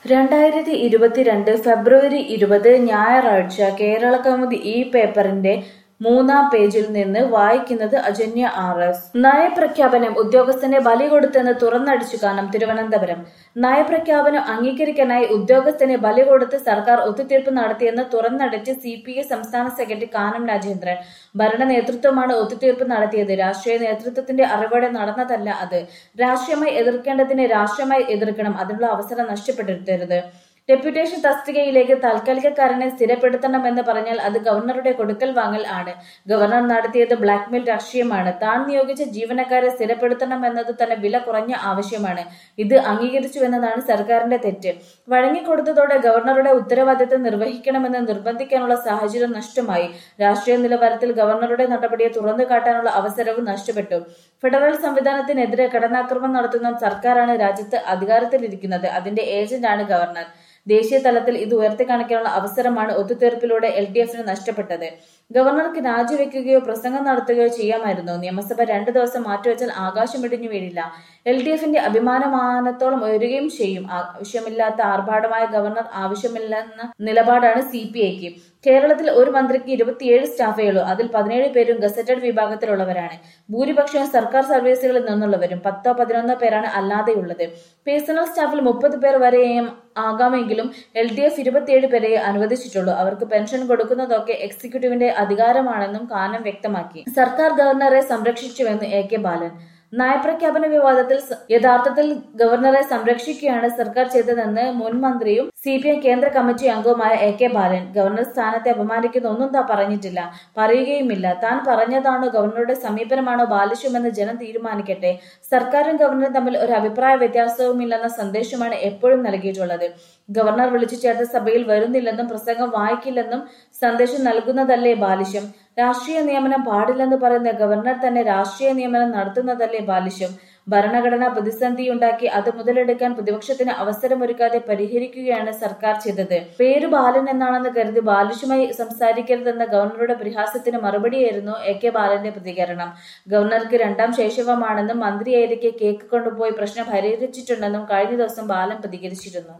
രണ്ടായിരത്തി ഇരുപത്തിരണ്ട് ഫെബ്രുവരി ഇരുപത് ഞായറാഴ്ച കേരളകൗമുദി ഈ പേപ്പറിന്റെ മൂന്നാം പേജിൽ നിന്ന് വായിക്കുന്നത് അജന്യ ആർ എസ് നയപ്രഖ്യാപനം ഉദ്യോഗസ്ഥനെ ബലി കൊടുത്തെന്ന് തുറന്നടിച്ചു കാണും തിരുവനന്തപുരം നയപ്രഖ്യാപനം അംഗീകരിക്കാനായി ഉദ്യോഗസ്ഥനെ ബലി കൊടുത്ത് സർക്കാർ ഒത്തുതീർപ്പ് നടത്തിയെന്ന് തുറന്നടിച്ച് സി പി ഐ സംസ്ഥാന സെക്രട്ടറി കാനം രാജേന്ദ്രൻ ഭരണ നേതൃത്വമാണ് ഒത്തുതീർപ്പ് നടത്തിയത് രാഷ്ട്രീയ നേതൃത്വത്തിന്റെ അറിവോടെ നടന്നതല്ല അത് രാഷ്ട്രീയമായി എതിർക്കേണ്ടതിനെ രാഷ്ട്രീയമായി എതിർക്കണം അതിനുള്ള അവസരം നഷ്ടപ്പെടുത്തരുത് ഡെപ്യൂട്ടേഷൻ തസ്തികയിലേക്ക് താൽക്കാലികക്കാരനെ സ്ഥിരപ്പെടുത്തണമെന്ന് പറഞ്ഞാൽ അത് ഗവർണറുടെ കൊടുക്കൽ വാങ്ങൽ ആണ് ഗവർണർ നടത്തിയത് ബ്ലാക്ക്മെയിൽ രാഷ്ട്രീയമാണ് താൻ നിയോഗിച്ച ജീവനക്കാരെ സ്ഥിരപ്പെടുത്തണമെന്നത് തന്നെ വില കുറഞ്ഞ ആവശ്യമാണ് ഇത് അംഗീകരിച്ചു എന്നതാണ് സർക്കാരിന്റെ തെറ്റ് വഴങ്ങിക്കൊടുത്തതോടെ ഗവർണറുടെ ഉത്തരവാദിത്തം നിർവഹിക്കണമെന്ന് നിർബന്ധിക്കാനുള്ള സാഹചര്യം നഷ്ടമായി രാഷ്ട്രീയ നിലവാരത്തിൽ ഗവർണറുടെ നടപടിയെ തുറന്നു കാട്ടാനുള്ള അവസരവും നഷ്ടപ്പെട്ടു ഫെഡറൽ സംവിധാനത്തിനെതിരെ കടന്നാക്രമണം നടത്തുന്ന സർക്കാരാണ് രാജ്യത്ത് അധികാരത്തിലിരിക്കുന്നത് അതിന്റെ ഏജന്റാണ് ഗവർണർ ദേശീയ തലത്തിൽ ഇത് ഉയർത്തിക്കാണിക്കാനുള്ള അവസരമാണ് ഒത്തുതീർപ്പിലൂടെ എൽ ഡി എഫിന് നഷ്ടപ്പെട്ടത് ഗവർണർക്ക് രാജിവെക്കുകയോ പ്രസംഗം നടത്തുകയോ ചെയ്യാമായിരുന്നു നിയമസഭ രണ്ടു ദിവസം മാറ്റിവെച്ചാൽ ആകാശം ഇടിഞ്ഞു വീഴില്ല എൽ ഡി എഫിന്റെ അഭിമാനമാനത്തോളം ഉയരുകയും ചെയ്യും ആവശ്യമില്ലാത്ത ആർഭാടമായ ഗവർണർ ആവശ്യമില്ലെന്ന നിലപാടാണ് സി പി ഐക്ക് കേരളത്തിൽ ഒരു മന്ത്രിക്ക് ഇരുപത്തിയേഴ് സ്റ്റാഫേ ഉള്ളൂ അതിൽ പതിനേഴ് പേരും ഗസറ്റഡ് വിഭാഗത്തിലുള്ളവരാണ് ഭൂരിപക്ഷവും സർക്കാർ സർവീസുകളിൽ നിന്നുള്ളവരും പത്തോ പതിനൊന്നോ പേരാണ് അല്ലാതെയുള്ളത് പേഴ്സണൽ സ്റ്റാഫിൽ മുപ്പത് പേർ വരെയും ആകാമെങ്കിലും എൽ ഡി എഫ് ഇരുപത്തിയേഴ് പേരെ അനുവദിച്ചിട്ടുള്ളൂ അവർക്ക് പെൻഷൻ കൊടുക്കുന്നതൊക്കെ എക്സിക്യൂട്ടീവിന്റെ അധികാരമാണെന്നും കാനം വ്യക്തമാക്കി സർക്കാർ ഗവർണറെ സംരക്ഷിച്ചുവെന്ന് എ കെ ബാലൻ നയപ്രഖ്യാപന വിവാദത്തിൽ യഥാർത്ഥത്തിൽ ഗവർണറെ സംരക്ഷിക്കുകയാണ് സർക്കാർ ചെയ്തതെന്ന് മുൻ മന്ത്രിയും സി പി എം കേന്ദ്ര കമ്മിറ്റി അംഗവുമായ എ കെ ബാലൻ ഗവർണർ സ്ഥാനത്തെ അപമാനിക്കുന്ന ഒന്നും താൻ പറഞ്ഞിട്ടില്ല പറയുകയുമില്ല താൻ പറഞ്ഞതാണോ ഗവർണറുടെ സമീപനമാണോ ബാലിഷ്യമെന്ന് ജനം തീരുമാനിക്കട്ടെ സർക്കാരും ഗവർണറും തമ്മിൽ ഒരു അഭിപ്രായ വ്യത്യാസവുമില്ലെന്ന സന്ദേശമാണ് എപ്പോഴും നൽകിയിട്ടുള്ളത് ഗവർണർ വിളിച്ചു ചേർത്ത സഭയിൽ വരുന്നില്ലെന്നും പ്രസംഗം വായിക്കില്ലെന്നും സന്ദേശം നൽകുന്നതല്ലേ ബാലിശ്യം രാഷ്ട്രീയ നിയമനം പാടില്ലെന്ന് പറയുന്ന ഗവർണർ തന്നെ രാഷ്ട്രീയ നിയമനം നടത്തുന്നതല്ലേ ബാലിശ്യം ഭരണഘടനാ പ്രതിസന്ധിയുണ്ടാക്കി അത് മുതലെടുക്കാൻ പ്രതിപക്ഷത്തിന് അവസരമൊരുക്കാതെ പരിഹരിക്കുകയാണ് സർക്കാർ ചെയ്തത് പേര് ബാലൻ എന്നാണെന്ന് കരുതി ബാലിഷുമായി സംസാരിക്കരുതെന്ന ഗവർണറുടെ പരിഹാസത്തിന് മറുപടിയായിരുന്നു എ കെ ബാലന്റെ പ്രതികരണം ഗവർണർക്ക് രണ്ടാം ശൈശവമാണെന്നും മന്ത്രിയായിരിക്കെ കേക്ക് കൊണ്ടുപോയി പ്രശ്നം പരിഹരിച്ചിട്ടുണ്ടെന്നും കഴിഞ്ഞ ദിവസം ബാലൻ പ്രതികരിച്ചിരുന്നു